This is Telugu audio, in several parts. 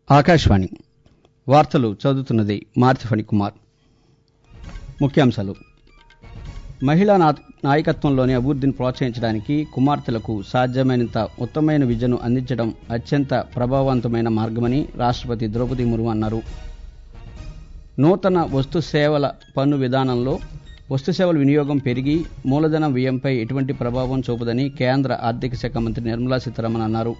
ఆకాశవాణి వార్తలు చదువుతున్నది మార్తిఫణి కుమార్ ముఖ్యాంశాలు మహిళా నా- నాయకత్వంలోని అభివృద్ధిని ప్రోత్సహించడానికి కుమార్తెలకు సాధ్యమైనంత ఉత్తమమైన విద్యను అందించడం అత్యంత ప్రభావవంతమైన మార్గమని రాష్ట్రపతి ద్రౌపది ముర్ము అన్నారు నూతన వస్తు సేవల పన్ను విధానంలో వస్తు సేవల వినియోగం పెరిగి మూలధన వ్యయంపై ఎటువంటి ప్రభావం చూపదని కేంద్ర ఆర్థిక శాఖ మంత్రి నిర్మలా సీతారామన్ అన్నారు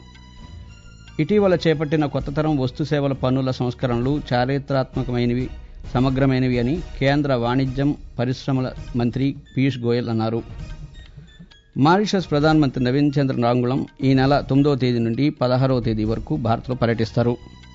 ఇటీవల చేపట్టిన కొత్త తరం వస్తు సేవల పన్నుల సంస్కరణలు చారిత్రాత్మకమైనవి సమగ్రమైనవి అని కేంద్ర వాణిజ్యం పరిశ్రమల మంత్రి పీయూష్ గోయల్ అన్నారు మారిషస్ ప్రధానమంత్రి నవీన్ చంద్ర నాంగుళం ఈ నెల తొమ్మిదవ తేదీ నుండి పదహారవ తేదీ వరకు భారత్లో పర్యటిస్తారు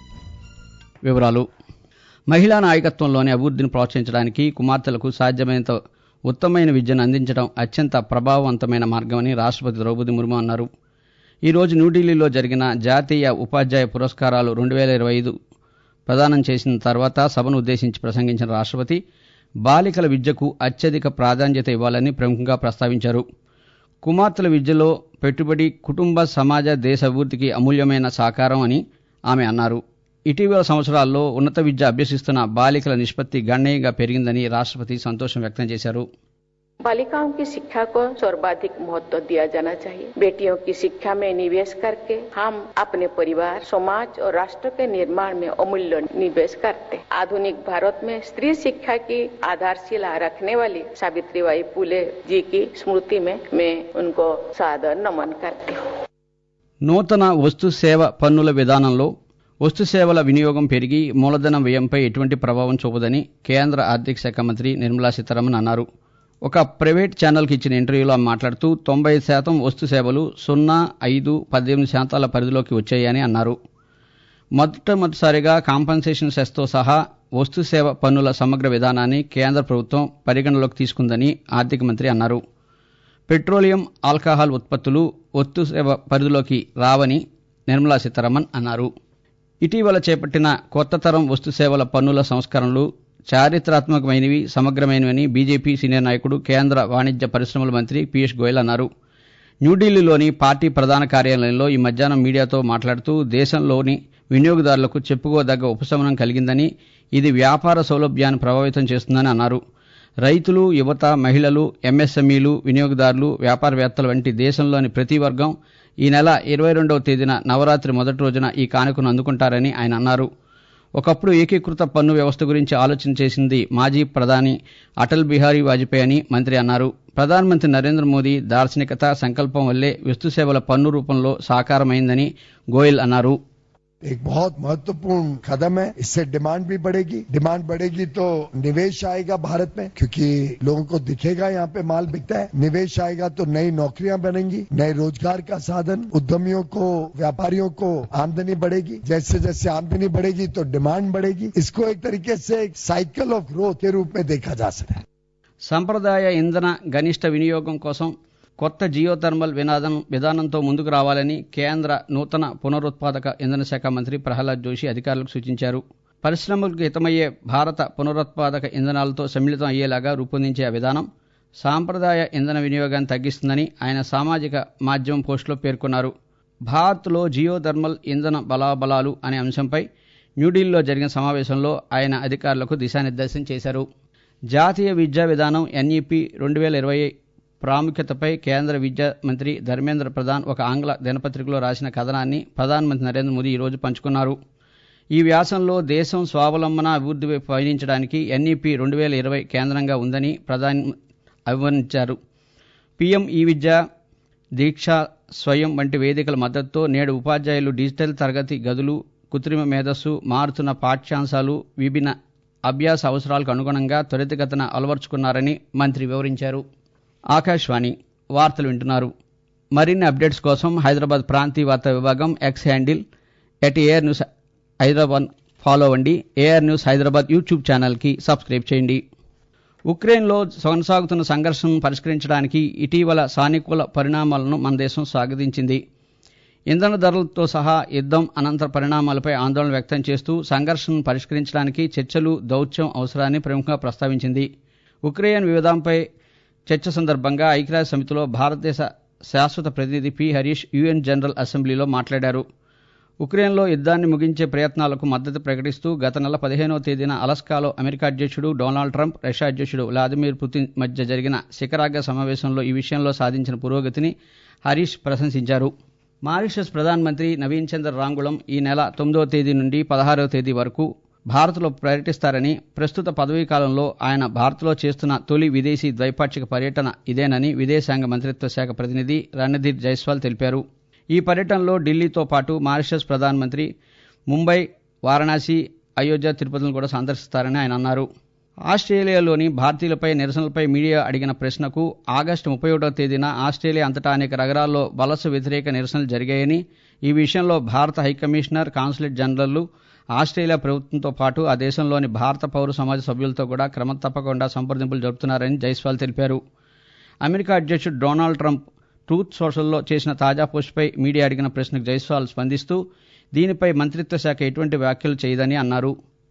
వివరాలు మహిళా నాయకత్వంలోని అభివృద్ధిని ప్రోత్సహించడానికి కుమార్తెలకు సాధ్యమైనంత ఉత్తమమైన విద్యను అందించడం అత్యంత ప్రభావవంతమైన మార్గమని రాష్ట్రపతి ద్రౌపది ముర్ము అన్నారు ఈ రోజు న్యూఢిల్లీలో జరిగిన జాతీయ ఉపాధ్యాయ పురస్కారాలు రెండు వేల ఇరవై ఐదు ప్రదానం చేసిన తర్వాత సభను ఉద్దేశించి ప్రసంగించిన రాష్ట్రపతి బాలికల విద్యకు అత్యధిక ప్రాధాన్యత ఇవ్వాలని ప్రముఖంగా ప్రస్తావించారు కుమార్తెల విద్యలో పెట్టుబడి కుటుంబ సమాజ దేశ అభివృద్ధికి అమూల్యమైన సహకారం అని ఆమె అన్నారు ఇటీవల సంవత్సరాల్లో ఉన్నత విద్య అభ్యసిస్తున్న బాలికల నిష్పత్తి గణనీయంగా పెరిగిందని రాష్ట్రపతి సంతోషం వ్యక్తం చేశారు बालिकाओं की शिक्षा को सर्वाधिक महत्व दिया जाना चाहिए बेटियों की शिक्षा में निवेश करके हम अपने परिवार समाज और राष्ट्र के निर्माण में अमूल्य निवेश करते हैं आधुनिक भारत में स्त्री शिक्षा की आधारशिला रखने वाली सावित्री बाई फुले जी की स्मृति में मैं उनको सादर नमन करती हूँ నూతన వస్తు సేవ పన్నుల విధానంలో వస్తు సేవల వినియోగం పెరిగి మూలధన వ్యయంపై ఎటువంటి ప్రభావం చూపదని కేంద్ర ఆర్థిక శాఖ మంత్రి నిర్మలా సీతారామన్ అన్నారు ఒక ప్రైవేట్ ఛానల్కి ఇచ్చిన ఇంటర్వ్యూలో ఆమె మాట్లాడుతూ తొంభై శాతం వస్తు సేవలు సున్నా ఐదు పద్దెనిమిది శాతాల పరిధిలోకి వచ్చాయని అన్నారు మొట్టమొదటిసారిగా కాంపన్సేషన్ సెస్తో సహా వస్తు సేవ పన్నుల సమగ్ర విధానాన్ని కేంద్ర ప్రభుత్వం పరిగణలోకి తీసుకుందని ఆర్థిక మంత్రి అన్నారు పెట్రోలియం ఆల్కహాల్ ఉత్పత్తులు వస్తు సేవ పరిధిలోకి రావని నిర్మలా సీతారామన్ అన్నారు ఇటీవల చేపట్టిన కొత్త తరం వస్తు సేవల పన్నుల సంస్కరణలు చారిత్రాత్మకమైనవి సమగ్రమైనవని బీజేపీ సీనియర్ నాయకుడు కేంద్ర వాణిజ్య పరిశ్రమల మంత్రి పీయూష్ గోయల్ అన్నారు న్యూఢిల్లీలోని పార్టీ ప్రధాన కార్యాలయంలో ఈ మధ్యాహ్నం మీడియాతో మాట్లాడుతూ దేశంలోని వినియోగదారులకు చెప్పుకోదగ్గ ఉపశమనం కలిగిందని ఇది వ్యాపార సౌలభ్యాన్ని ప్రభావితం చేస్తుందని అన్నారు రైతులు యువత మహిళలు ఎంఎస్ఎంఈలు వినియోగదారులు వ్యాపారవేత్తల వంటి దేశంలోని ప్రతి వర్గం ఈ నెల ఇరవై రెండవ తేదీన నవరాత్రి మొదటి రోజున ఈ కానుకను అందుకుంటారని ఆయన అన్నారు ఒకప్పుడు ఏకీకృత పన్ను వ్యవస్థ గురించి ఆలోచన చేసింది మాజీ ప్రధాని అటల్ బిహారీ వాజ్పేయి అని మంత్రి అన్నారు ప్రధానమంత్రి నరేంద్ర మోదీ దార్శనికత సంకల్పం వల్లే వస్తు సేవల పన్ను రూపంలో సాకారమైందని గోయల్ అన్నారు एक बहुत महत्वपूर्ण कदम है इससे डिमांड भी बढ़ेगी डिमांड बढ़ेगी तो निवेश आएगा भारत में क्योंकि लोगों को दिखेगा यहाँ पे माल बिकता है निवेश आएगा तो नई नौकरियां बनेंगी नए रोजगार का साधन उद्यमियों को व्यापारियों को आमदनी बढ़ेगी जैसे जैसे आमदनी बढ़ेगी तो डिमांड बढ़ेगी इसको एक तरीके से एक साइकिल ऑफ ग्रोथ के रूप में देखा जा सकता है సంప్రదాయ ఇంధన గనిష్ట వినియోగం కోసం కొత్త జియోథర్మల్ వినాదం విధానంతో ముందుకు రావాలని కేంద్ర నూతన పునరుత్పాదక ఇంధన శాఖ మంత్రి ప్రహ్లాద్ జోషి అధికారులకు సూచించారు పరిశ్రమలకు హితమయ్యే భారత పునరుత్పాదక ఇంధనాలతో సమ్మిళితం అయ్యేలాగా రూపొందించే ఆ విధానం సాంప్రదాయ ఇంధన వినియోగాన్ని తగ్గిస్తుందని ఆయన సామాజిక మాధ్యమం పోస్టులో పేర్కొన్నారు భారత్లో జియోథర్మల్ ఇంధన బలాబలాలు అనే అంశంపై న్యూఢిల్లీలో జరిగిన సమావేశంలో ఆయన అధికారులకు దిశానిర్దేశం చేశారు జాతీయ విద్యా విధానం ఎన్ఈపి రెండు వేల ఇరవై ప్రాముఖ్యతపై కేంద్ర విద్యా మంత్రి ధర్మేంద్ర ప్రధాన్ ఒక ఆంగ్ల దినపత్రికలో రాసిన కథనాన్ని ప్రధానమంత్రి నరేంద్ర మోదీ ఈరోజు పంచుకున్నారు ఈ వ్యాసంలో దేశం స్వావలంబన అభివృద్ధి వైపు పయనించడానికి ఎన్ఈపి రెండు వేల ఇరవై కేంద్రంగా ఉందని ప్రధాని అభివర్ణించారు పీఎం ఈ విద్య దీక్ష స్వయం వంటి వేదికల మద్దతుతో నేడు ఉపాధ్యాయులు డిజిటల్ తరగతి గదులు కృత్రిమ మేధస్సు మారుతున్న పాఠ్యాంశాలు విభిన్న అభ్యాస అవసరాలకు అనుగుణంగా త్వరితగతిన అలవర్చుకున్నారని మంత్రి వివరించారు ఆకాశవాణి వార్తలు వింటున్నారు మరిన్ని అప్డేట్స్ కోసం హైదరాబాద్ ప్రాంతీయ వార్తా విభాగం X handle at AR news Hyderabad follow అవ్వండి ఏఆర్ న్యూస్ హైదరాబాద్ యూట్యూబ్ ఛానల్కి సబ్స్క్రైబ్ చేయండి ఉక్రెయిన్లో కొనసాగుతున్న సంఘర్షణను పరిష్కరించడానికి ఇటీవల సానుకూల పరిణామాలను మన దేశం స్వాగతించింది ఇంధన ధరలతో సహా యుద్ధం అనంతర పరిణామాలపై ఆందోళన వ్యక్తం చేస్తూ సంఘర్షణను పరిష్కరించడానికి చర్చలు దౌత్యం అవసరాన్ని ప్రముఖంగా ప్రస్తావించింది ఉక్రెయిన్ వివాదంపై చర్చ సందర్భంగా ఐక్యరాజ్య సమితిలో భారతదేశ శాశ్వత ప్రతినిధి పి హరీష్ యుఎన్ జనరల్ అసెంబ్లీలో మాట్లాడారు ఉక్రెయిన్లో యుద్ధాన్ని ముగించే ప్రయత్నాలకు మద్దతు ప్రకటిస్తూ గత నెల పదిహేనవ తేదీన అలస్కాలో అమెరికా అధ్యక్షుడు డొనాల్డ్ ట్రంప్ రష్యా అధ్యక్షుడు వ్లాదిమిర్ పుతిన్ మధ్య జరిగిన శిఖరాగ్ర సమావేశంలో ఈ విషయంలో సాధించిన పురోగతిని హరీష్ ప్రశంసించారు మారిషస్ ప్రధానమంత్రి నవీన్ చంద్ర రాంగుళం ఈ నెల తొమ్మిదవ తేదీ నుండి పదహారవ తేదీ వరకు భారత్లో పర్యటిస్తారని ప్రస్తుత పదవీ కాలంలో ఆయన భారత్లో చేస్తున్న తొలి విదేశీ ద్వైపాక్షిక పర్యటన ఇదేనని విదేశాంగ మంత్రిత్వ శాఖ ప్రతినిధి రణధీర్ జైస్వాల్ తెలిపారు ఈ పర్యటనలో ఢిల్లీతో పాటు మారిషస్ ప్రధానమంత్రి ముంబై వారణాసి అయోధ్య తిరుపతిని కూడా సందర్శిస్తారని ఆయన అన్నారు ఆస్ట్రేలియాలోని భారతీయులపై నిరసనలపై మీడియా అడిగిన ప్రశ్నకు ఆగస్టు ముప్పై ఒకటో తేదీన ఆస్ట్రేలియా అంతటా అనేక నగరాల్లో వలస వ్యతిరేక నిరసనలు జరిగాయని ఈ విషయంలో భారత హైకమిషనర్ కాన్సులేట్ జనరల్ ఆస్ట్రేలియా ప్రభుత్వంతో పాటు ఆ దేశంలోని భారత పౌర సమాజ సభ్యులతో కూడా క్రమం తప్పకుండా సంప్రదింపులు జరుపుతున్నారని జైస్వాల్ తెలిపారు అమెరికా అధ్యక్షుడు డొనాల్డ్ ట్రంప్ ట్రూత్ సోషల్లో చేసిన తాజా పోస్టుపై మీడియా అడిగిన ప్రశ్నకు జైస్వాల్ స్పందిస్తూ దీనిపై మంత్రిత్వ శాఖ ఎటువంటి వ్యాఖ్యలు చేయదని అన్నారు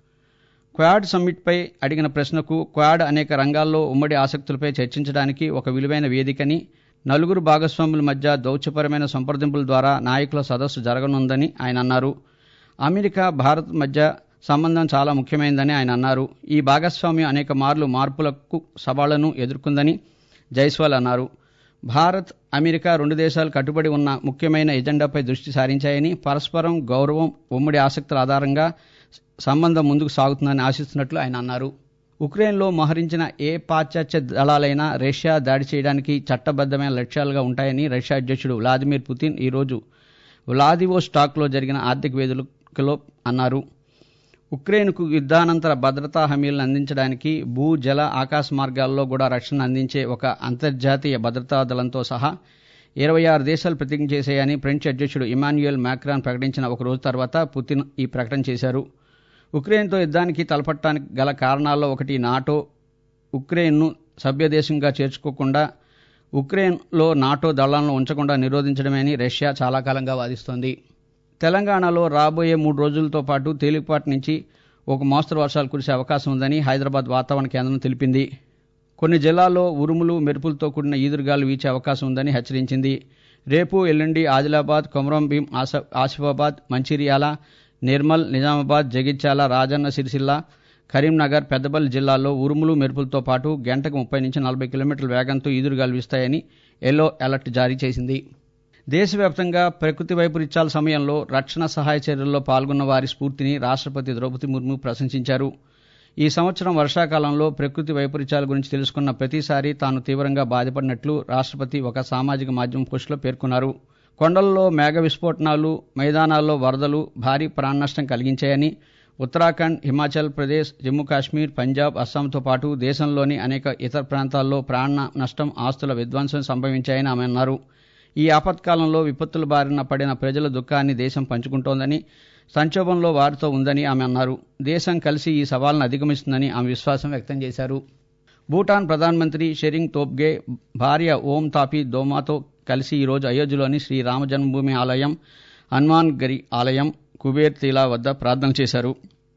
క్వాడ్ సమ్మిట్పై అడిగిన ప్రశ్నకు క్వాడ్ అనేక రంగాల్లో ఉమ్మడి ఆసక్తులపై చర్చించడానికి ఒక విలువైన వేదికని నలుగురు భాగస్వాముల మధ్య దౌత్యపరమైన సంప్రదింపుల ద్వారా నాయకుల సదస్సు జరగనుందని ఆయన అన్నారు అమెరికా భారత్ మధ్య సంబంధం చాలా ముఖ్యమైనదని ఆయన అన్నారు ఈ భాగస్వామ్యం అనేక మార్లు మార్పులకు సవాళ్లను ఎదుర్కొందని జైస్వాల్ అన్నారు భారత్ అమెరికా రెండు దేశాలు కట్టుబడి ఉన్న ముఖ్యమైన ఎజెండాపై దృష్టి సారించాయని పరస్పరం గౌరవం ఉమ్మడి ఆసక్తుల ఆధారంగా సంబంధం ముందుకు సాగుతుందని ఆశిస్తున్నట్లు ఆయన అన్నారు ఉక్రెయిన్లో మోహరించిన ఏ పాశ్చాత్య దళాలైనా రష్యా దాడి చేయడానికి చట్టబద్దమైన లక్ష్యాలుగా ఉంటాయని రష్యా అధ్యక్షుడు వ్లాదిమిర్ పుతిన్ ఈరోజు వ్లాదివో స్టాక్లో జరిగిన ఆర్థిక వేదికలో అన్నారు ఉక్రెయిన్కు యుద్ధానంతర భద్రతా హామీలను అందించడానికి భూ జల ఆకాశ మార్గాల్లో కూడా రక్షణ అందించే ఒక అంతర్జాతీయ భద్రతా దళంతో సహా ఇరవై ఆరు దేశాలు ప్రతిజ్ఞ చేశాయని ఫ్రెంచ్ అధ్యక్షుడు ఇమాన్యుయల్ మ్యాక్రాన్ ప్రకటించిన ఒక రోజు తర్వాత పుతిన్ ఈ ప్రకటన చేశారు ఉక్రెయిన్తో యుద్ధానికి తలపట్టడానికి గల కారణాల్లో ఒకటి నాటో ఉక్రెయిన్ను సభ్యదేశంగా చేర్చుకోకుండా ఉక్రెయిన్లో నాటో దళాలను ఉంచకుండా నిరోధించడమే అని రష్యా చాలా కాలంగా వాదిస్తోంది తెలంగాణలో రాబోయే మూడు రోజులతో పాటు తేలికపాటి నుంచి ఒక మోస్తరు వర్షాలు కురిసే అవకాశం ఉందని హైదరాబాద్ వాతావరణ కేంద్రం తెలిపింది కొన్ని జిల్లాల్లో ఉరుములు మెరుపులతో కూడిన ఈదురుగాలు వీచే అవకాశం ఉందని హెచ్చరించింది రేపు ఎల్లుండి ఆదిలాబాద్ కొమరంభీం ఆస ఆసిఫాబాద్ మంచిర్యాల నిర్మల్ నిజామాబాద్ జగిత్యాల రాజన్న సిరిసిల్ల కరీంనగర్ పెద్దపల్లి జిల్లాల్లో ఉరుములు మెరుపులతో పాటు గంటకు ముప్పై నుంచి నలభై కిలోమీటర్ల వేగంతో ఈదురుగాలు వీస్తాయని ఎల్లో అలర్ట్ జారీ చేసింది దేశవ్యాప్తంగా ప్రకృతి వైపరీత్యాల సమయంలో రక్షణ సహాయ చర్యల్లో పాల్గొన్న వారి స్ఫూర్తిని రాష్ట్రపతి ద్రౌపది ముర్ము ప్రశంసించారు ఈ సంవత్సరం వర్షాకాలంలో ప్రకృతి వైపరీత్యాల గురించి తెలుసుకున్న ప్రతిసారి తాను తీవ్రంగా బాధపడినట్లు రాష్ట్రపతి ఒక సామాజిక మాధ్యమం పోస్టులో పేర్కొన్నారు కొండల్లో మేఘ విస్ఫోటనాలు మైదానాల్లో వరదలు భారీ ప్రాణనష్టం కలిగించాయని ఉత్తరాఖండ్ హిమాచల్ ప్రదేశ్ జమ్మూ కాశ్మీర్ పంజాబ్ అస్సాంతో పాటు దేశంలోని అనేక ఇతర ప్రాంతాల్లో ప్రాణ నష్టం ఆస్తుల విధ్వంసం సంభవించాయని ఆమె అన్నారు ఈ ఆపత్కాలంలో విపత్తుల బారిన పడిన ప్రజల దుఃఖాన్ని దేశం పంచుకుంటోందని సంక్షోభంలో వారితో ఉందని ఆమె అన్నారు దేశం కలిసి ఈ సవాల్ను అధిగమిస్తుందని ఆమె విశ్వాసం వ్యక్తం చేశారు భూటాన్ ప్రధానమంత్రి షెరింగ్ తోబ్గే భార్య ఓం తాపి దోమాతో కలిసి ఈరోజు అయోధ్యలోని శ్రీ రామ జన్మభూమి ఆలయం హనుమాన్ గరి ఆలయం కుబేర్ తీలా వద్ద ప్రార్థన చేశారు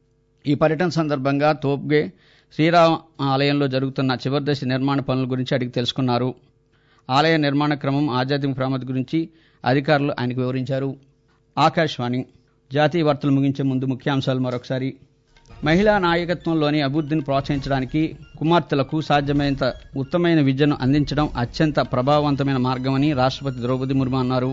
ఈ పర్యటన సందర్భంగా తోబ్గే శ్రీరామ ఆలయంలో జరుగుతున్న చివరి దశ నిర్మాణ పనుల గురించి అడిగి తెలుసుకున్నారు ఆలయ నిర్మాణ క్రమం ఆధ్యాత్మిక ప్రాముఖ్యత గురించి అధికారులు ఆయనకు వివరించారు ఆకాశవాణి జాతీయ వార్తలు ముగించే ముందు ముఖ్యాంశాలు మరొకసారి మహిళా నాయకత్వంలోని అభివృద్ధిని ప్రోత్సహించడానికి కుమార్తెలకు సాధ్యమైనంత ఉత్తమైన విద్యను అందించడం అత్యంత ప్రభావవంతమైన మార్గమని రాష్ట్రపతి ద్రౌపది ముర్ము అన్నారు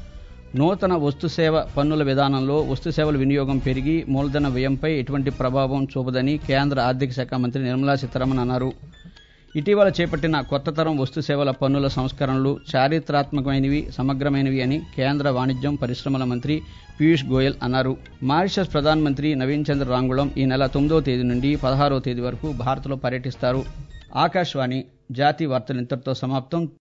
నూతన వస్తు సేవ పన్నుల విధానంలో వస్తు సేవల వినియోగం పెరిగి మూలధన వ్యయంపై ఎటువంటి ప్రభావం చూపదని కేంద్ర ఆర్థిక శాఖ మంత్రి నిర్మలా సీతారామన్ అన్నారు ఇటీవల చేపట్టిన కొత్త తరం వస్తు సేవల పన్నుల సంస్కరణలు చారిత్రాత్మకమైనవి సమగ్రమైనవి అని కేంద్ర వాణిజ్యం పరిశ్రమల మంత్రి పీయూష్ గోయల్ అన్నారు మారిషస్ ప్రధానమంత్రి నవీన్ చంద్ర రాంగుళం ఈ నెల తొమ్మిదవ తేదీ నుండి పదహారవ తేదీ వరకు భారత్లో పర్యటిస్తారు ఆకాశవాణి జాతీయ వార్తలు ఇంతటితో సమాప్తం